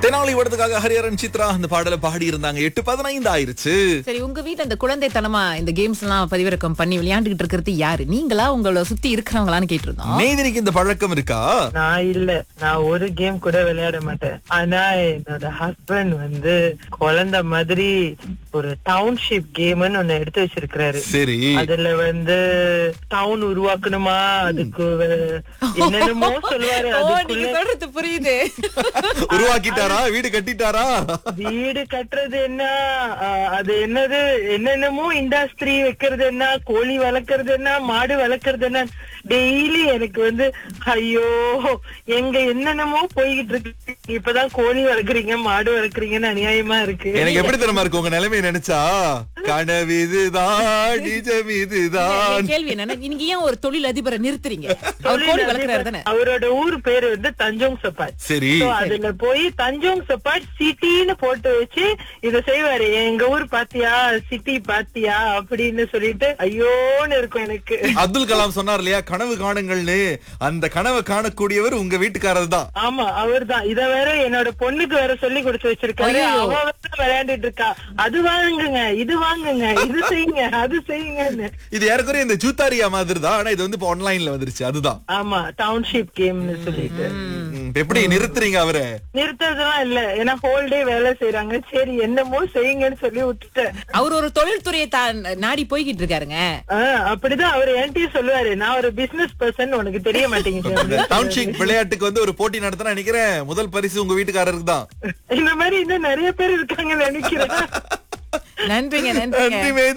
தெனாலி படத்துக்காக ஹரிஹரன் சித்ரா அந்த பாடலை பாடி இருந்தாங்க எட்டு பதினைந்து ஆயிருச்சு சரி உங்க வீட்ல இந்த குழந்தைத்தனமா இந்த கேம்ஸ் எல்லாம் பதிவிறக்கம் பண்ணி விளையாண்டுகிட்டு இருக்கிறது யாரு நீங்களா உங்களை சுத்தி இருக்கிறவங்களான்னு கேட்டிருந்தோம் மேதினிக்கு இந்த பழக்கம் இருக்கா நான் இல்ல நான் ஒரு கேம் கூட விளையாட மாட்டேன் ஆனா என்னோட ஹஸ்பண்ட் வந்து குழந்தை மாதிரி ஒரு டவுன்ஷிப் கேம்னு ஒண்ணு எடுத்து வச்சிருக்கிறாரு சரி அதுல வந்து டவுன் உருவாக்கணுமா அதுக்கு வே- என்னென்னமோ சொல்லுவாரு ஓ நீங்க அதுக்குள்ள சொல்றது புரியுது உருவாக்கிட்டாரா வீடு கட்டிட்டாரா வீடு கட்டுறது என்ன ஆஹ் அது என்னது என்னென்னமோ இண்டஸ்ட்ரி வைக்கிறது என்ன கோழி வளர்க்கறது என்ன மாடு வளர்க்கறது என்ன டெய்லி எனக்கு வந்து ஐயோ எங்க என்னென்னமோ போய்கிட்டு இருக்கு இப்பதான் கோழி வளர்க்குறீங்க மாடு வளர்க்குறீங்கன்னு அநியாயமா இருக்கு எனக்கு எப்படி தெரியுமா இருக்கு உங்க நிலைமையை நினைச்சா கனவு இதுதான் நிஜம் இதுதான் என் கேள்வி என்னன்னா நீங்க ஏன் ஒரு தொழில் அதிபரை நிறுத்துறீங்க அவர் கோழி வளர்க்குறாரு தானே அவரோட ஊர் பேரு வந்து தஞ்சோங் சப்பாட் சரி So, அதுல போய் தஞ்சோங் சப்பாட் சிட்டின்னு போட்டு வச்சு இத செய்வாரு எங்க ஊர் பாத்தியா சிட்டி பாத்தியா அப்படின்னு சொல்லிட்டு ஐயோன்னு இருக்கும் எனக்கு அப்துல் கலாம் சொன்னார் இல்லையா கனவு காணுங்கள்னு அந்த கனவை காணக்கூடியவர் உங்க வீட்டுக்காரர் தான் ஆமா அவர்தான் இத வேற என்னோட பொண்ணுக்கு வேற சொல்லி கொடுத்து வச்சிருக்காரு ஐயோ. அவ வந்து விளையாண்டுட்டு இருக்கா அது வாங்குங்க இது வாங்குங்க இது செய்யுங்க அது செய்யுங்கன்னு இது ஏறக்குறைய இந்த ஜூத்தாரியா மாதிரி தான் ஆனா இது வந்து இப்ப ஆன்லைன்ல வந்துருச்சு அதுதான் ஆமா டவுன்ஷிப் கேம்னு சொல்லிட்டு ம், எப்படி நிறுத்துறீங்க அவரை நிறுத்தறதுலாம் இல்ல ஏன்னா ஹோல் டே வேலை செய்யறாங்க சரி என்னமோ செய்யுங்கன்னு சொல்லி விட்டுட்டேன் அவர் ஒரு தொழில்துறையை தான் நாடி போய்கிட்டு இருக்காருங்க ஆஹ் அப்படிதான் அவர் என்கிட்டயும் சொல்லுவாரு நான் ஒரு பிசினஸ் பர்சன் உனக்கு தெரிய மாட்டேங்குது அப்படின்னு டவுன்ஷிப் விளையாட்டுக்கு வந்து ஒரு போட்டி நடத்தினா நினைக்கிறேன் முதல் பரிசு உங்க வீட்டுக்காரருக்கு தான் இந்த மாதிரி இன்னும் நிறைய பேர் இருக்காங்கன்னு நினைக்கிறேன் நன்றிங்க நன்றிங்க நன்றி